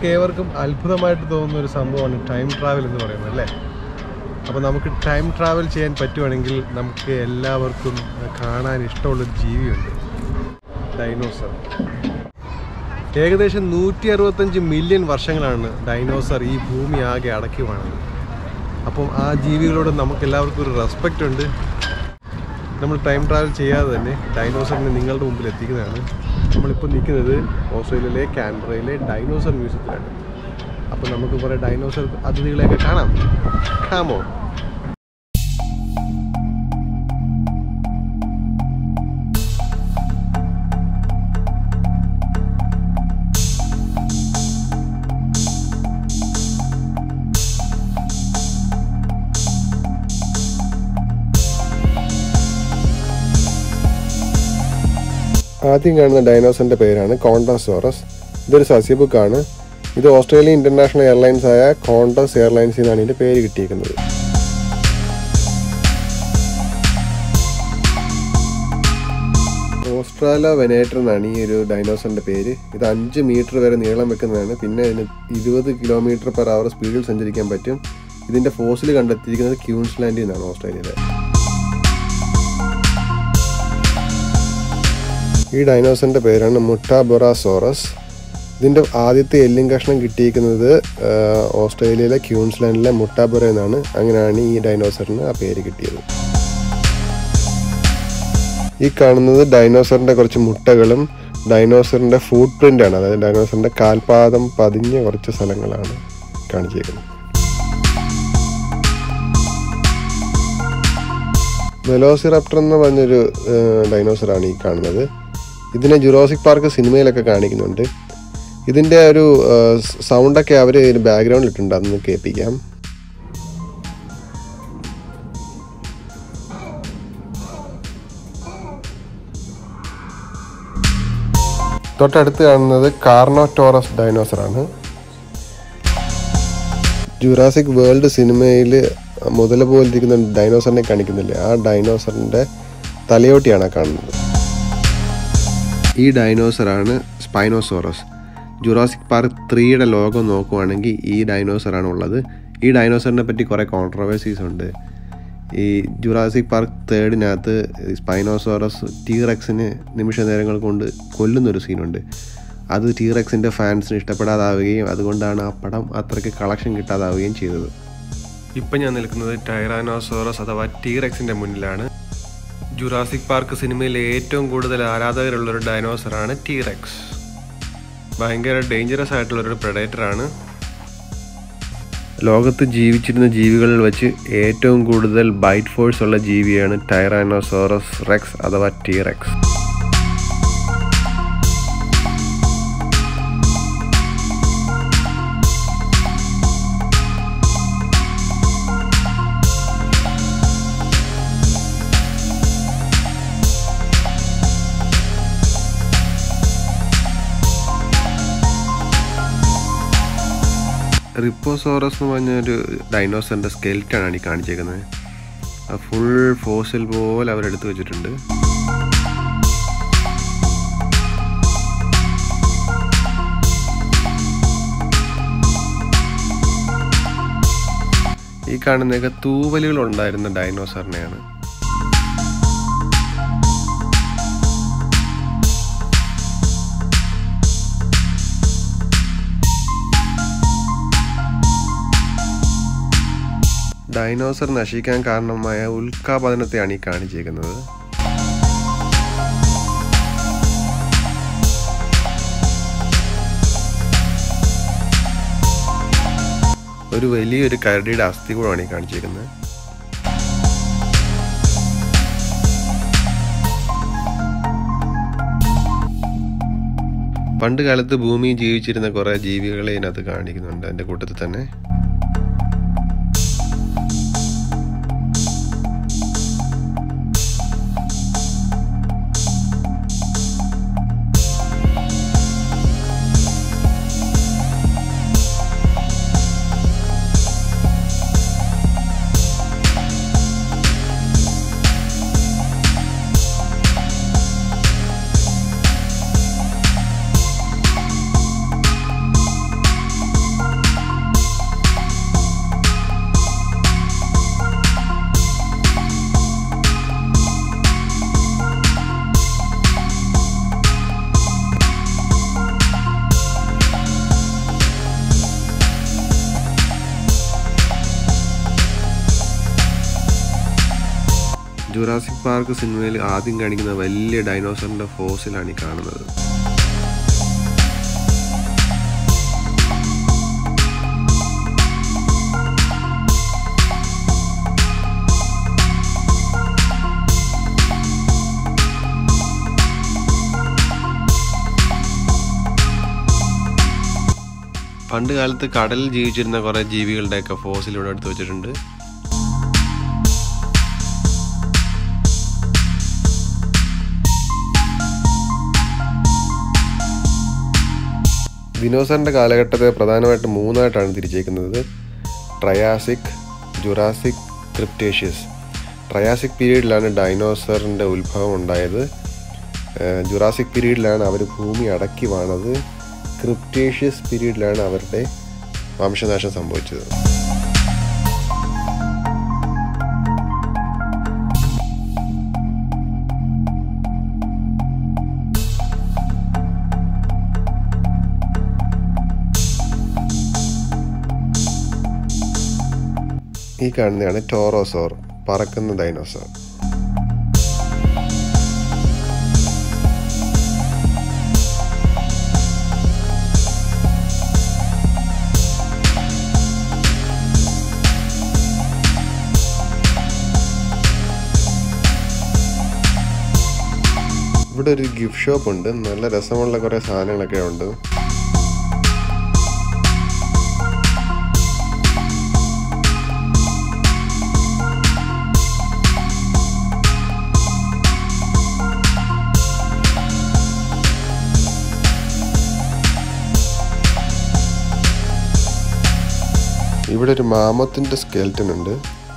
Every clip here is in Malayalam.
നമുക്ക് ഏവർക്കും അത്ഭുതമായിട്ട് തോന്നുന്ന ഒരു സംഭവമാണ് ടൈം ട്രാവൽ എന്ന് പറയുന്നത് അല്ലേ അപ്പോൾ നമുക്ക് ടൈം ട്രാവൽ ചെയ്യാൻ പറ്റുവാണെങ്കിൽ നമുക്ക് എല്ലാവർക്കും കാണാൻ ഇഷ്ടമുള്ളൊരു ജീവിയുണ്ട് ഡൈനോസർ ഏകദേശം നൂറ്റി അറുപത്തഞ്ച് മില്യൺ വർഷങ്ങളാണ് ഡൈനോസർ ഈ ഭൂമി ആകെ അടക്കി വാണത് അപ്പം ആ ജീവികളോട് നമുക്ക് എല്ലാവർക്കും ഒരു റെസ്പെക്റ്റ് ഉണ്ട് നമ്മൾ ടൈം ട്രാവൽ ചെയ്യാതെ തന്നെ ഡൈനോസറിനെ നിങ്ങളുടെ മുമ്പിൽ എത്തിക്കുന്നതാണ് നമ്മളിപ്പോൾ നിൽക്കുന്നത് ഓസ്ട്രേലിയയിലെ ക്യാൻബറയിലെ ഡൈനോസർ മ്യൂസിയത്തിലാണ് അപ്പോൾ നമുക്ക് കുറേ ഡൈനോസർ അതിഥികളെയൊക്കെ കാണാം കാണാമോ ആദ്യം കാണുന്ന ഡൈനോസറിൻ്റെ പേരാണ് കോണ്ടോസോറസ് ഇതൊരു സസ്യബുക്കാണ് ഇത് ഓസ്ട്രേലിയ ഇൻ്റർനാഷണൽ എയർലൈൻസ് ആയ കോണ്ടസ് എയർലൈൻസിൽ നിന്നാണ് ഇതിൻ്റെ പേര് കിട്ടിയിരിക്കുന്നത് ഓസ്ട്രാല വെനേറ്റർ എന്നാണ് ഈ ഒരു ഡൈനോസറിൻ്റെ പേര് ഇത് അഞ്ച് മീറ്റർ വരെ നീളം വെക്കുന്നതാണ് പിന്നെ ഇതിന് ഇരുപത് കിലോമീറ്റർ പെർ അവർ സ്പീഡിൽ സഞ്ചരിക്കാൻ പറ്റും ഇതിൻ്റെ ഫോസിൽ കണ്ടെത്തിയിരിക്കുന്നത് ക്യൂൻസ്ലാൻഡിൽ നിന്നാണ് ഓസ്ട്രേലിയയിലെ ഈ ഡൈനോസറിൻ്റെ പേരാണ് മുട്ടാബൊറാസോറസ് ഇതിൻ്റെ ആദ്യത്തെ എല്ലും കഷ്ണം കിട്ടിയിരിക്കുന്നത് ആ, ഓസ്ട്രേലിയയിലെ ക്യൂൻസ്ലാൻഡിലെ മുട്ടാബൊറ എന്നാണ് അങ്ങനെയാണ് ഈ ഡൈനോസറിന് ആ പേര് കിട്ടിയത് ഈ കാണുന്നത് ഡൈനോസറിൻ്റെ കുറച്ച് മുട്ടകളും ഡൈനോസറിൻ്റെ ഫുട് പ്രിൻ്റാണ് അതായത് ഡൈനോസറിൻ്റെ കാൽപാദം പതിഞ്ഞ കുറച്ച് സ്ഥലങ്ങളാണ് കാണിച്ചിരിക്കുന്നത് വെലോസിറപ്റ്റർ എന്ന് പറഞ്ഞൊരു ഡൈനോസറാണ് ഈ കാണുന്നത് ഇതിനെ ജുറോസിക് പാർക്ക് സിനിമയിലൊക്കെ കാണിക്കുന്നുണ്ട് ഇതിൻ്റെ ഒരു സൗണ്ടൊക്കെ അവർ ബാക്ക്ഗ്രൗണ്ടിൽ ഇട്ടുണ്ട് അതൊന്ന് കേൾപ്പിക്കാം തൊട്ടടുത്ത് കാണുന്നത് കാർണോറ്റോറസ് ഡൈനോസറാണ് ജുറാസിക് വേൾഡ് സിനിമയിൽ മുതല പോലിരിക്കുന്ന ഡൈനോസറിനെ കാണിക്കുന്നില്ലേ ആ ഡൈനോസറിൻ്റെ തലയോട്ടിയാണ് ആ കാണുന്നത് ഈ ഡൈനോസറാണ് സ്പൈനോസോറസ് ജുറാസിക് പാർക്ക് ത്രീയുടെ ലോഗോ നോക്കുവാണെങ്കിൽ ഈ ഡൈനോസറാണ് ഉള്ളത് ഈ ഡൈനോസറിനെ പറ്റി കുറേ കോൺട്രവേഴ്സീസ് ഉണ്ട് ഈ ജുറാസിക് പാർക്ക് തേർഡിനകത്ത് സ്പൈനോസോറസ് ടീറക്സിന് നിമിഷ നേരങ്ങൾ കൊണ്ട് കൊല്ലുന്നൊരു സീനുണ്ട് അത് ടീറക്സിൻ്റെ ഫാൻസിന് ഇഷ്ടപ്പെടാതാവുകയും അതുകൊണ്ടാണ് ആ പടം അത്രയ്ക്ക് കളക്ഷൻ കിട്ടാതാവുകയും ചെയ്തത് ഇപ്പം ഞാൻ നിൽക്കുന്നത് ടൈറാനോസോറസ് അഥവാ ടീറക്സിൻ്റെ മുന്നിലാണ് ജുറാസിക് പാർക്ക് സിനിമയിലെ ഏറ്റവും കൂടുതൽ ആരാധകരുള്ള ഒരു ഡൈനോസറാണ് ടീറക്സ് ഭയങ്കര ഡേഞ്ചറസ് ആയിട്ടുള്ളൊരു പ്രഡേറ്ററാണ് ലോകത്ത് ജീവിച്ചിരുന്ന ജീവികളിൽ വെച്ച് ഏറ്റവും കൂടുതൽ ബൈറ്റ് ഫോഴ്സ് ഉള്ള ജീവിയാണ് ടൈറാനോസോറസ് റെക്സ് അഥവാ ടീറക്സ് റിപ്പോസോറസ് എന്ന് പറഞ്ഞൊരു ഡൈനോസറിൻ്റെ സ്കെൽറ്റാണ് ഈ കാണിച്ചേക്കുന്നത് ഫുൾ ഫോസിൽ പോലെ അവരെടുത്ത് വെച്ചിട്ടുണ്ട് ഈ കാണുന്നതൊക്കെ തൂവലുകൾ ഉണ്ടായിരുന്ന ഡൈനോസറിനെയാണ് ഡൈനോസർ നശിക്കാൻ കാരണമായ ഉൽക്കാപതനത്തെയാണ് ഈ കാണിച്ചേക്കുന്നത് ഒരു വലിയൊരു കരടിയുടെ അസ്ഥി കൂടാണ് ഈ കാണിച്ചേക്കുന്നത് പണ്ട് കാലത്ത് ഭൂമിയിൽ ജീവിച്ചിരുന്ന കുറേ ജീവികളെ ഇതിനകത്ത് കാണിക്കുന്നുണ്ട് അതിൻ്റെ കൂട്ടത്തിൽ തന്നെ ജുറാസിക് പാർക്ക് സിനിമയിൽ ആദ്യം കാണിക്കുന്ന വലിയ ഡൈനോസറിൻ്റെ ഫോസിലാണ് ഈ കാണുന്നത് പണ്ട് കാലത്ത് കടലിൽ ജീവിച്ചിരുന്ന കുറേ ജീവികളുടെയൊക്കെ ഫോസിൽ ഇവിടെ എടുത്ത് വെച്ചിട്ടുണ്ട് ദിനോസറിൻ്റെ കാലഘട്ടത്തെ പ്രധാനമായിട്ട് മൂന്നായിട്ടാണ് തിരിച്ചേക്കുന്നത് ട്രയാസിക് ജുറാസിക് ക്രിപ്റ്റേഷ്യസ് ട്രയാസിക് പീരീഡിലാണ് ഡൈനോസറിൻ്റെ ഉത്ഭവം ഉണ്ടായത് ഏഹ് ജുറാസിക് പീരീഡിലാണ് അവർ ഭൂമി അടക്കി വാണത് ക്രിപ്റ്റേഷ്യസ് പീരീഡിലാണ് അവരുടെ വംശനാശം സംഭവിച്ചത് ഈ കാണുന്നതാണ് ടോറോസോർ പറക്കുന്ന ഡൈനോസർ ഇവിടെ ഒരു ഗിഫ്റ്റ് ഷോപ്പ് ഉണ്ട് നല്ല രസമുള്ള കുറേ സാധനങ്ങളൊക്കെ ഉണ്ട് ഇവിടെ ഒരു മാമത്തിൻ്റെ സ്കെൽറ്റൻ ഉണ്ട്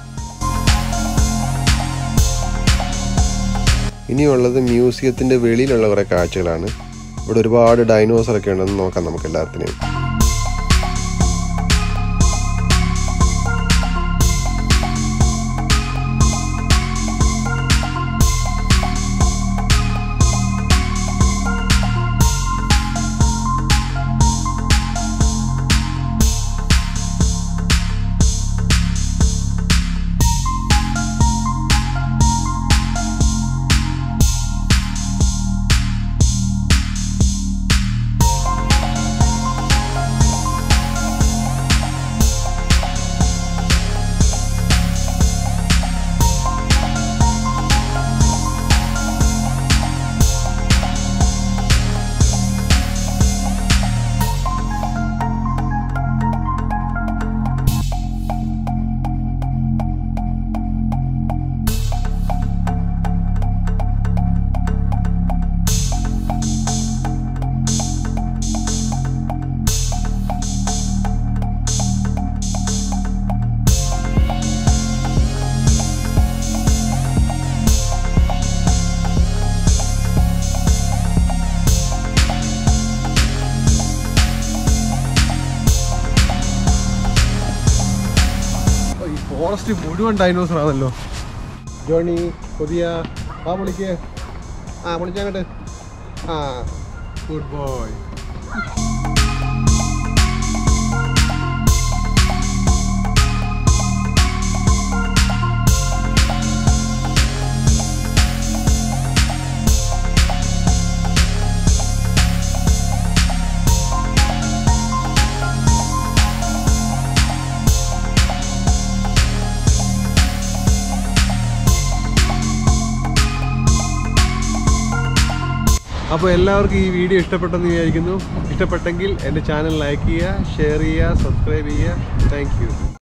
ഇനിയുള്ളത് മ്യൂസിയത്തിൻ്റെ വെളിയിലുള്ള കുറേ കാഴ്ചകളാണ് ഇവിടെ ഒരുപാട് ഡൈനോസർ ഒക്കെ ഉണ്ടെന്ന് നോക്കാം നമുക്ക് എല്ലാത്തിനെയും ഈ ഫോറസ്റ്റ് മുഴുവൻ ഡൈനോസർ ആണല്ലോ ജോണി പുതിയ ആ വിളിക്ക് ആ വിളിച്ചങ്ങോട്ട് ആ ഗുഡ് ബോയ് അപ്പോൾ എല്ലാവർക്കും ഈ വീഡിയോ ഇഷ്ടപ്പെട്ടെന്ന് വിചാരിക്കുന്നു ഇഷ്ടപ്പെട്ടെങ്കിൽ എൻ്റെ ചാനൽ ലൈക്ക് ചെയ്യുക ഷെയർ ചെയ്യുക സബ്സ്ക്രൈബ് ചെയ്യുക താങ്ക്